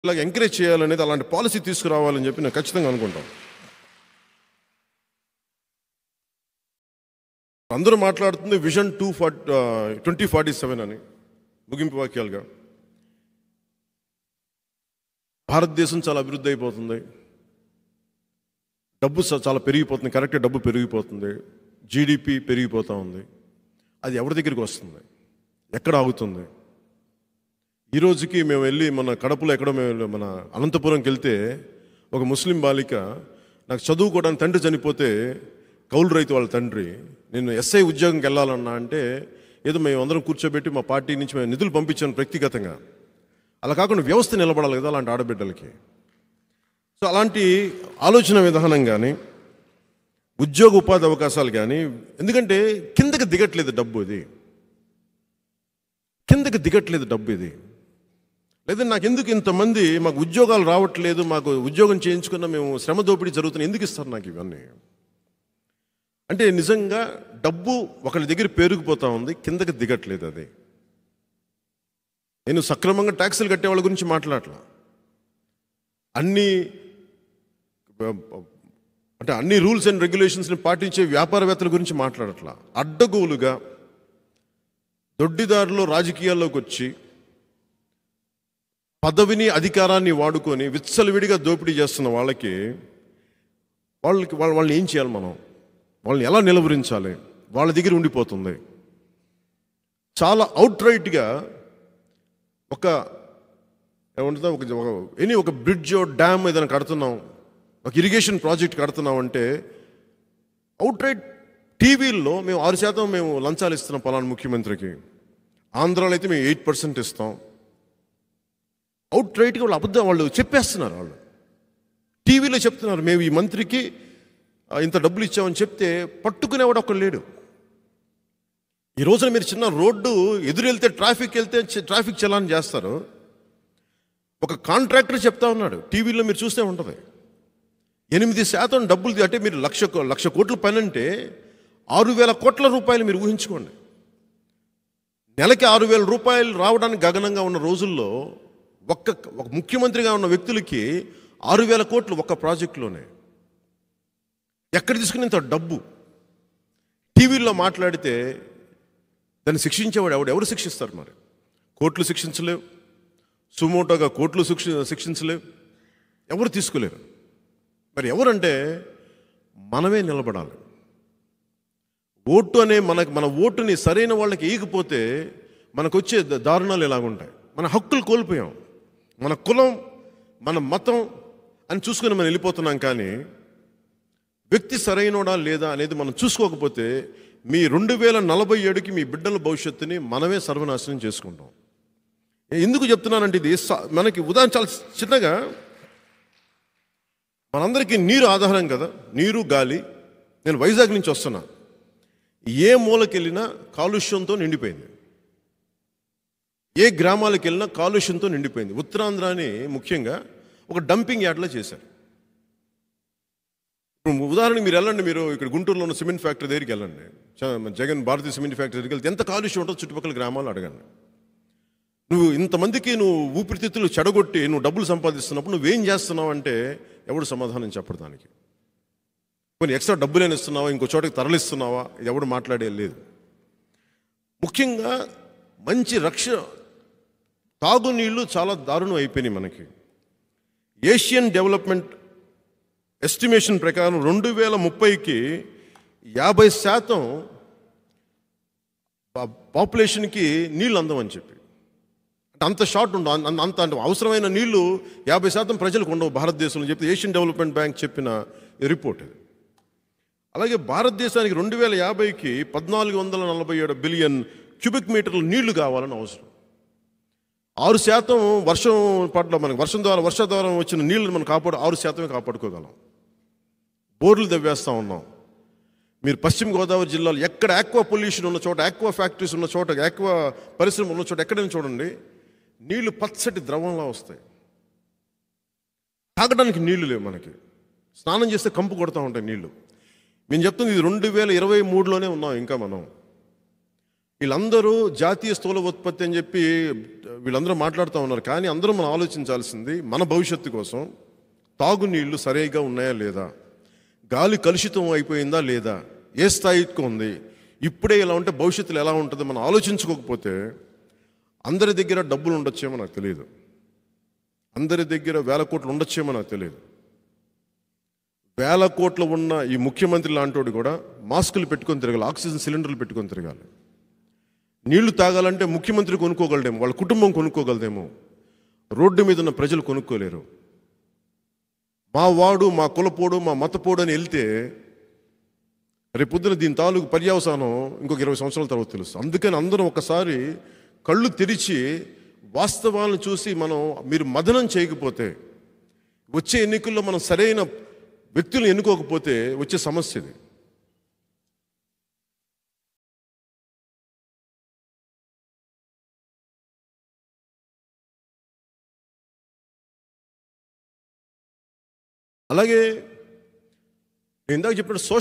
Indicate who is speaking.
Speaker 1: ఇలాగ ఎంకరేజ్ చేయాలనేది అలాంటి పాలసీ తీసుకురావాలని చెప్పి నేను ఖచ్చితంగా అనుకుంటాను అందరూ మాట్లాడుతుంది vision two forty twenty forty seven అని ముగింపు వాక్యాలుగా భారతదేశం చాలా అభివృద్ధి అయిపోతుంది డబ్బు చ- చాలా పెరిగిపోతుంది కరెక్ట్ డబ్బు పెరిగిపోతుంది జీడిపి పెరిగిపోతూ ఉంది అది ఎవరి దగ్గరికి వస్తుంది ఎక్కడ ఆగుతుంది ఈ రోజుకి మేము వెళ్ళి మన కడపలో ఎక్కడో మేము వెళ్ళి మన అనంతపురంకి వెళ్తే ఒక ముస్లిం బాలిక నాకు చదువుకోవడానికి తండ్రి చనిపోతే కౌలు రైతు వాళ్ళ తండ్రి నేను ఎస్ఐ ఉద్యోగంకి వెళ్ళాలన్నా అంటే ఏదో మేము అందరం కూర్చోబెట్టి మా పార్టీ నుంచి మేము నిధులు పంపించాను వ్యక్తిగతంగా అలా కాకుండా వ్యవస్థ నిలబడాలి కదా అలాంటి ఆడబిడ్డలకి సో అలాంటి ఆలోచన విధానం కానీ ఉద్యోగ ఉపాధి అవకాశాలు కానీ ఎందుకంటే కిందకి దిగట్లేదు డబ్బు ఇది కిందకి దిగట్లేదు డబ్బు ఇది లేదా నాకు ఎందుకు ఇంతమంది మాకు ఉద్యోగాలు రావట్లేదు మాకు ఉద్యోగం చేయించుకున్న మేము శ్రమ దోపిడీ జరుగుతుంది ఎందుకు ఇస్తారు నాకు ఇవన్నీ అంటే నిజంగా డబ్బు ఒకరి దగ్గర పేరుకుపోతా ఉంది కిందకి దిగట్లేదు అది నేను సక్రమంగా ట్యాక్సులు కట్టే వాళ్ళ గురించి మాట్లాడలా అన్ని అంటే అన్ని రూల్స్ అండ్ రెగ్యులేషన్స్ని పాటించే వ్యాపారవేత్తల గురించి మాట్లాడట్లా అడ్డగోలుగా దొడ్డిదారిలో రాజకీయాల్లోకి వచ్చి పదవిని అధికారాన్ని వాడుకొని విచ్చలవిడిగా దోపిడీ చేస్తున్న వాళ్ళకి వాళ్ళకి వాళ్ళ వాళ్ళని ఏం చేయాలి మనం వాళ్ళని ఎలా నిలవరించాలి వాళ్ళ దగ్గర ఉండిపోతుంది చాలా అవుట్ రైట్గా ఒక ఏమంటుందా ఒక ఒక ఎనీ ఒక బ్రిడ్జ్ డ్యామ్ ఏదైనా కడుతున్నాం ఒక ఇరిగేషన్ ప్రాజెక్ట్ కడుతున్నాం అంటే అవుట్ రైట్ టీవీల్లో మేము ఆరు శాతం మేము లంచాలు ఇస్తున్నాం పలానా ముఖ్యమంత్రికి ఆంధ్రాలో అయితే మేము ఎయిట్ పర్సెంట్ ఇస్తాం అవుట్ రైట్గా వాళ్ళు అబద్ధం వాళ్ళు చెప్పేస్తున్నారు వాళ్ళు టీవీలో చెప్తున్నారు మేము ఈ మంత్రికి ఆ, ఇంత డబ్బులు ఇచ్చామని చెప్తే పట్టుకునేవాడు ఒకడు లేడు ఈ రోజున మీరు చిన్న రోడ్డు ఎదురు వెళ్తే ట్రాఫిక్ వెళ్తే చ- ట్రాఫిక్ చలాన్ చేస్తారు ఒక కాంట్రాక్టర్ చెప్తా ఉన్నాడు టీవీలో మీరు చూస్తే ఉంటుంది ఎనిమిది శాతం డబ్బులు అంటే మీరు లక్ష కో- లక్ష కోట్ల పని అంటే ఆరు వేల కోట్ల రూపాయలు మీరు ఊహించుకోండి నెలకి ఆరు వేల రూపాయలు రావడానికి గగనంగా ఉన్న రోజుల్లో ఒక్క ఒక ముఖ్యమంత్రిగా ఉన్న వ్యక్తులకి ఆరు వేల కోట్లు ఒక్క ప్రాజెక్టులోనే ఎక్కడ తీసుకునేంత డబ్బు టీవీల్లో మాట్లాడితే దాన్ని శిక్షించేవాడు ఎవడు ఎవరు శిక్షిస్తారు మరి కోర్టులు శిక్షించలేవు సుమోటోగా కోర్టులు శిక్ష శిక్షించలేవు ఎవరు తీసుకోలేరు మరి ఎవరంటే మనమే నిలబడాలి ఓటు అనే మనకు మన ఓటుని సరైన వాళ్ళకి వేయకపోతే మనకు వచ్చే ద- దారుణాలు ఎలాగుంటాయి మన హక్కులు కోల్పోయాం మన కులం మన మతం అని చూసుకుని మనం వెళ్ళిపోతున్నాం కానీ వ్యక్తి సరైనోడా లేదా అనేది మనం చూసుకోకపోతే మీ రెండు వేల నలభై ఏడుకి మీ బిడ్డల భవిష్యత్తుని మనమే సర్వనాశనం చేసుకుంటాం ఎందుకు చెప్తున్నానంటే ఇది స- మనకి ఉదాహరణ చాలా చిన్నగా మనందరికీ నీరు ఆధారం కదా నీరు గాలి నేను వైజాగ్ నుంచి వస్తున్నా ఏ మూలకి వెళ్ళినా కాలుష్యంతో నిండిపోయింది ఏ గ్రామాలకు వెళ్ళినా కాలుష్యంతో నిండిపోయింది ఉత్తరాంధ్రాని ముఖ్యంగా ఒక డంపింగ్ యార్డ్లో చేశారు ఇప్పుడు ఉదాహరణకి మీరు వెళ్ళండి మీరు ఇక్కడ గుంటూరులో ఉన్న సిమెంట్ ఫ్యాక్టరీ దగ్గరికి వెళ్ళండి చ- జగన్ భారతీయ సిమెంట్ ఫ్యాక్టరీ దగ్గరికి వెళ్తే ఎంత కాలుష్యం ఉంటుందో చుట్టుపక్కల గ్రామాలు అడగండి నువ్వు ఇంతమందికి నువ్వు ఊపిరితిత్తులు చెడగొట్టి నువ్వు డబ్బులు సంపాదిస్తున్నప్పుడు నువ్వేం చేస్తున్నావు అంటే ఎవడు సమాధానం చెప్పడు దానికి కొన్ని ఎక్స్ట్రా డబ్బులేని ఇస్తున్నావా ఇంకో చోటకి తరలిస్తున్నావా ఇది ఎవడు మాట్లాడే లేదు ముఖ్యంగా మంచి రక్ష తాగునీళ్ళు చాలా దారుణం అయిపోయినాయి మనకి ఏషియన్ డెవలప్మెంట్ ఎస్టిమేషన్ ప్రకారం రెండు వేల ముప్పైకి యాభై శాతం పా- పాపులేషన్కి నీళ్ళు అందమని చెప్పి అంటే అంత షార్ట్ ఉండవు అం- అంత అంటే అవసరమైన నీళ్లు యాభై శాతం ప్రజలకు ఉండవు భారతదేశంలో చెప్పి ఏషియన్ డెవలప్మెంట్ బ్యాంక్ చెప్పిన రిపోర్ట్ ఇది అలాగే భారతదేశానికి రెండు వేల యాభైకి పద్నాలుగు వందల నలభై ఏడు బిలియన్ క్యూబిక్ మీటర్లు నీళ్లు కావాలని అవసరం ఆరు శాతం వర్షం పట్ల మనకి వర్షం ద్వారా వర్ష ద్వారా వచ్చిన నీళ్లను మనం కాపాడు ఆరు శాతమే కాపాడుకోగలం బోర్లు దవ్వేస్తూ ఉన్నాం మీరు పశ్చిమ గోదావరి జిల్లాలో ఎక్కడ ఆక్వా పొల్యూషన్ ఉన్న చోట ఆక్వా ఫ్యాక్టరీస్ ఉన్న చోట ఆక్వా పరిశ్రమ ఉన్న చోట ఎక్కడైనా చూడండి నీళ్లు పచ్చటి ద్రవంలా వస్తాయి తాగడానికి నీళ్లు లేవు మనకి స్నానం చేస్తే కంపు కొడతా ఉంటాయి నీళ్లు మేము చెప్తుంది ఇది రెండు వేల ఇరవై మూడులోనే ఉన్నాం ఇంకా మనం వీళ్ళందరూ జాతీయ స్థూల ఉత్పత్తి అని చెప్పి వీళ్ళందరూ మాట్లాడుతూ ఉన్నారు కానీ అందరూ మనం ఆలోచించాల్సింది మన భవిష్యత్తు కోసం తాగునీళ్లు సరిగా ఉన్నాయా లేదా గాలి కలుషితం అయిపోయిందా లేదా ఏ స్థాయికి ఉంది ఇప్పుడే ఇలా ఉంటే భవిష్యత్తులో ఎలా ఉంటుంది మనం ఆలోచించుకోకపోతే అందరి దగ్గర డబ్బులు ఉండొచ్చేమో నాకు తెలియదు అందరి దగ్గర వేల కోట్లు ఉండొచ్చేమో నాకు తెలియదు వేల కోట్లు ఉన్న ఈ ముఖ్యమంత్రి లాంటి కూడా మాస్కులు పెట్టుకొని తిరగాలి ఆక్సిజన్ సిలిండర్లు పెట్టుకొని తిరగాలి నీళ్లు తాగాలంటే ముఖ్యమంత్రి కొనుక్కోగలడేమో వాళ్ళ కుటుంబం కొనుక్కోగలదేమో రోడ్డు మీద ఉన్న ప్రజలు కొనుక్కోలేరు మా వాడు మా కులపోడు మా మతపోడు అని వెళ్తే రేపొద్దున దీని తాలూకు పర్యవసానం ఇంకొక ఇరవై సంవత్సరాల తర్వాత తెలుస్తుంది అందుకని అందరం ఒకసారి కళ్ళు తెరిచి వాస్తవాలను చూసి మనం మీరు మదనం చేయకపోతే వచ్చే ఎన్నికల్లో మనం సరైన వ్యక్తులను ఎన్నుకోకపోతే వచ్చే సమస్య ఇది అలాగే నేను ఇందాక చెప్పినట్టు సోషల్